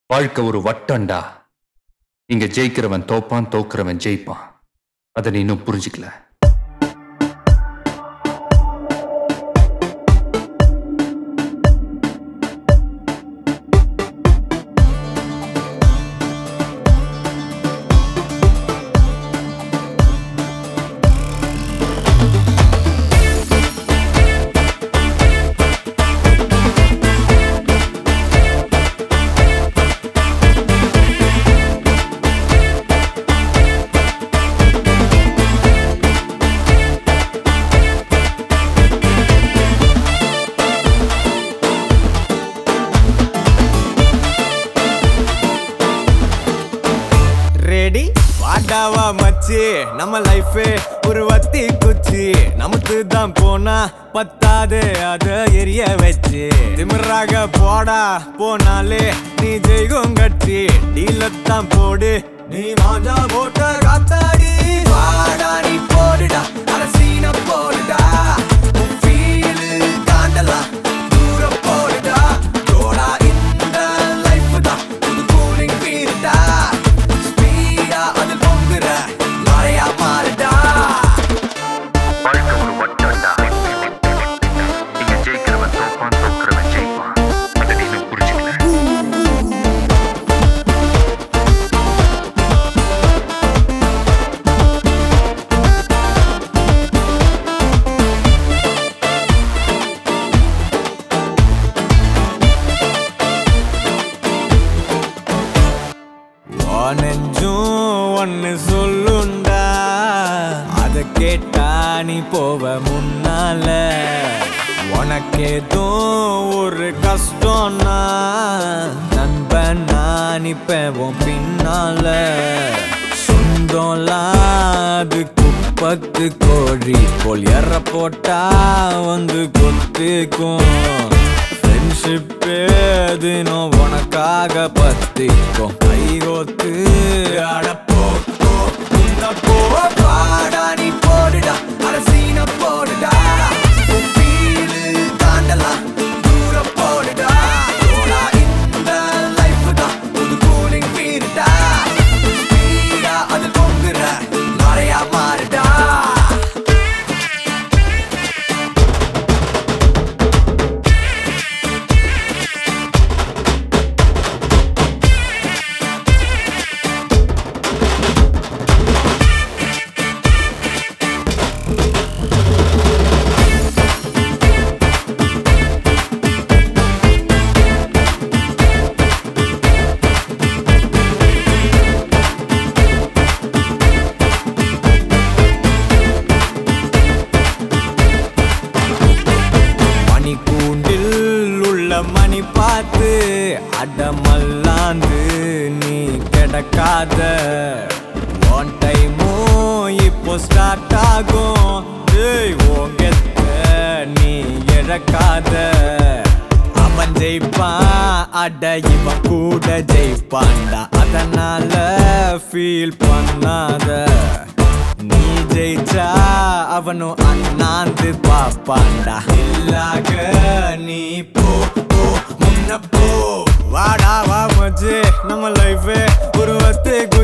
வாழ்க்கை ஒரு வட்டம்டா இங்க ஜெயிக்கிறவன் தோப்பான் தோக்குறவன் ஜெயிப்பான் அதை நீ இன்னும் புரிஞ்சுக்கல ரெடி வாடாவா மச்சி நம்ம லைஃபே ஒரு வத்தி குச்சி நமக்கு தான் போனா பத்தாது அத எரிய வச்சு திமிராக போடா போனாலே நீ ஜெயிக்கும் கட்சி டீலத்தான் போடு நீ மாஞ்சா போட்ட காத்தாடி வாடா நீ போடுடா அரசீன போடுடா உன் feel தாண்டலாம் தூரம் போடுடா ஜோடா இந்த லைஃப் தான் புது கூலிங் பீருடா ஸ்பீடா அது பொங்குற மழையா மாறுடா வாழ்க்கை ஒரு வட்டம்டா இங்க ஜெயிக்கிறவன் தோப்பான் தோக்குறவன் ஜெயிப்பான் அதை நீ இன்னும் புரிஞ்சுக்கல உன் நெஞ்சும் ஒன்னு சொல்லுண்டா அத கேட்டா நீ போவ முன்னால உனக்கேதும் ஒரு கஷ்டம்னா நண்பன் நான் இப்ப உன் பின்னால சொந்தம்லாம் அது குப்பத்து கோழி போல் எற போட்டா வந்து கொத்துக்கும் ஃப்ரெண்ட்ஷிப் தினம் உனக்காக பத்திக்கும் கை கோத்து அடப்போ போ, உன்ன போ பாடா நீ போடுடா அரசீன போடுடா உன் feel தாண்டலாம் தூரம் போடுடா போடா இந்த லைஃப் தான் புது கூலிங் பீருடா ஸ்பீடா அது பொங்குற மழையா மாறுடா மணி கூண்டில் உள்ள மணி பார்த்து அடமல்லாந்து நீ கிடக்காத ஒன் டைமும் இப்போ ஸ்டார்ட் ஆகும் ஏய் ஓங்கெத்த நீ இழக்காத அவன் ஜெயிப்பான் அட இவன் கூட ஜெயிப்பான்டா அதனால ஃபீல் பண்ணாத நீ ஜெயிச்சா அவனும் அண்ணாந்து பாப்பாண்டா இல்லாக நீ போ போ முன்ன போ வாடா வா மச்சு நம்ம லைஃபே ஒரு வத்து